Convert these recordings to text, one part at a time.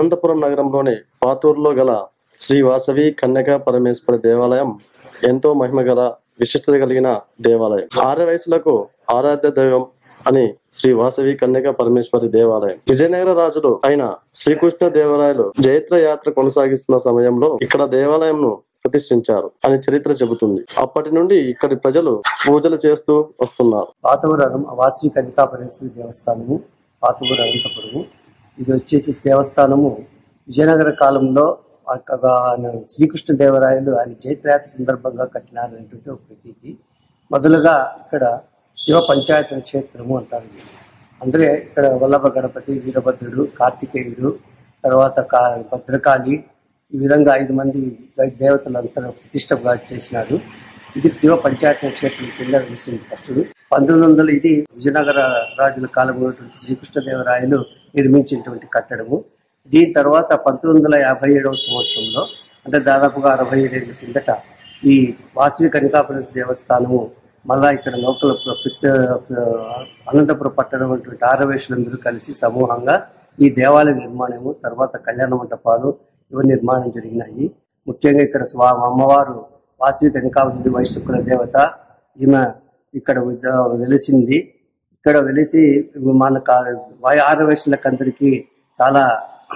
అనంతపురం నగరంలోని పాతూరులో గల శ్రీ వాసవి కన్యక పరమేశ్వర దేవాలయం ఎంతో మహిమ గల విశిష్టత కలిగిన దేవాలయం ఆరు వయసులకు ఆరాధ్య దైవం అని శ్రీ వాసవి కన్యక పరమేశ్వరి దేవాలయం విజయనగర రాజులు అయిన శ్రీకృష్ణ దేవరాయలు జైత్ర యాత్ర కొనసాగిస్తున్న సమయంలో ఇక్కడ దేవాలయంను ప్రతిష్ఠించారు అని చరిత్ర చెబుతుంది అప్పటి నుండి ఇక్కడి ప్రజలు పూజలు చేస్తూ వస్తున్నారు పాతూరు అనం- వాసవి కన్నికాపరేశ్వరి దేవస్థానము పాతూరు అనంతపురము ఇది వచ్చేసి దేవస్థానము విజయనగర కాలంలో ఆ యొక్క ఆయన శ్రీకృష్ణ దేవరాయలు ఆయన జైత్రయాత్ర సందర్భంగా కట్టినారనేటువంటి ఒక ప్రతీతి మొదలుగా ఇక్కడ శివ పంచాయతీ క్షేత్రము అంటారు ఇది అంటే ఇక్కడ వల్లభ గణపతి వీరభద్రుడు కార్తికేయుడు తర్వాత కా భద్రకాళి ఈ విధంగా ఐదు మంది దే- దేవతలంతా ప్రతిష్టగా చేసినారు ఇది శివ పంచాయతీ క్షేత్రం కింద వెలిసింది ఫస్ట్ పంతొమ్మిది వందల ఇది విజయనగర రాజుల కాలంలో ఉన్నటువంటి శ్రీకృష్ణదేవరాయలు నిర్మించినటువంటి కట్టడము దీని తర్వాత పంతొమ్మిది వందల యాభై ఏడవ సంవత్సరంలో అంటే దాదాపుగా అరవై ఐదేళ్ల కిందట ఈ వాసవి కనికాపురం దేవస్థానము మళ్ళా ఇక్కడ లోకల్ ప్ర- ప్రసిద్ధ అనంతపురం పట్టణం వంటి ఆరవేశులందరూ కలిసి సమూహంగా ఈ దేవాలయ నిర్మాణము తర్వాత కళ్యాణ మంటపాలు ఇవి నిర్మాణం జరిగినాయి ముఖ్యంగా ఇక్కడ స్వా అమ్మవారు వాసవి కనికావతి వైశుకుల దేవత ఈమె ఇక్కడ విద- వెలిసింది ఇక్కడ వెలిసి మన ఆరవేశులకు అందరికీ చాలా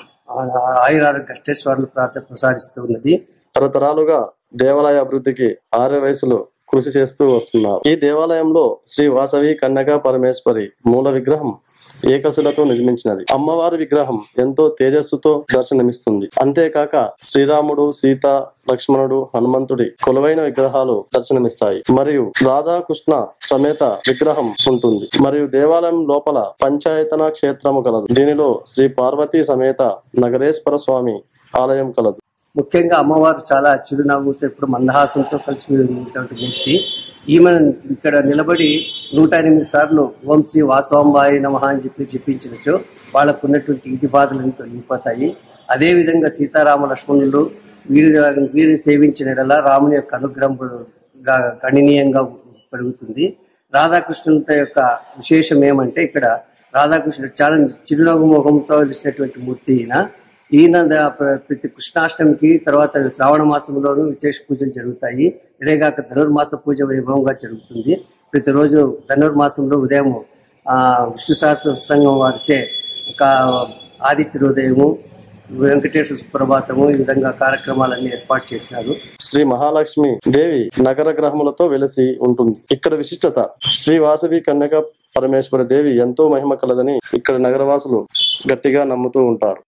ఆయురారోగ్య అష్టేశ్వరులు ప్రాస- ప్రసాదిస్తూ ఉన్నది తరతరాలుగా దేవాలయ అభివృద్ధికి ఆరు వయసులు కృషి చేస్తూ వస్తున్నారు ఈ దేవాలయంలో శ్రీ వాసవి కన్యకా పరమేశ్వరి మూల విగ్రహం ఏకశిలతో నిర్మించినది అమ్మవారి విగ్రహం ఎంతో తేజస్సుతో దర్శనమిస్తుంది అంతేకాక శ్రీరాముడు సీత లక్ష్మణుడు హనుమంతుడి కొలువైన విగ్రహాలు దర్శనమిస్తాయి మరియు రాధాకృష్ణ సమేత విగ్రహం ఉంటుంది మరియు దేవాలయం లోపల పంచాయతన క్షేత్రము కలదు దీనిలో శ్రీ పార్వతీ సమేత నగరేశ్వర స్వామి ఆలయం కలదు ముఖ్యంగా అమ్మవారు చాలా చిరునవ్వుతో ఇప్పుడు మందహాసంతో కలిసి ఉన్నటువంటి వ్యక్తి ఈమె ఇక్కడ నిలబడి నూట ఎనిమిది సార్లు ఓం శ్రీ వాసవాంబాయి నమః అని చెప్పి చెప్పించవచ్చు వాళ్ళకు ఉన్నటువంటి ఇది బాధలను తొలగిపోతాయి అదే విధంగా సీతారామ లక్ష్మణులు వీరి వీరిని సేవించిన యెడల రాముని యొక్క అనుగ్రహం గా- గణనీయంగా పెరుగుతుంది రాధాకృష్ణులతో యొక్క విశేషం ఏమంటే ఇక్కడ రాధాకృష్ణుడు చాలా చిరునవ్వు ముఖంతో వెలిసినటువంటి మూర్తి ఈయన ఈయన ద- ప్ర- ప్రతి కృష్ణాష్టమికి తర్వాత శ్రావణ మాసంలోనూ విశేష పూజలు జరుగుతాయి ఇదేగాక ధనుర్మాస పూజ వైభవంగా జరుగుతుంది ప్రతిరోజు ధనుర్మాసంలో ఉదయం ఆ విష్ణు సహస్ర సంఘం వారిచే ఒక ఆదిత్య హృదయము వెంకటేశ్వర సుప్రభాతము ఈ విధంగా కార్యక్రమాలన్నీ ఏర్పాటు చేసినారు శ్రీ మహాలక్ష్మి దేవి నగర గ్రహములతో వెలసి ఉంటుంది ఇక్కడ విశిష్టత శ్రీ వాసవి కన్యక పరమేశ్వర దేవి ఎంతో మహిమ కలదని ఇక్కడ నగరవాసులు గట్టిగా నమ్ముతూ ఉంటారు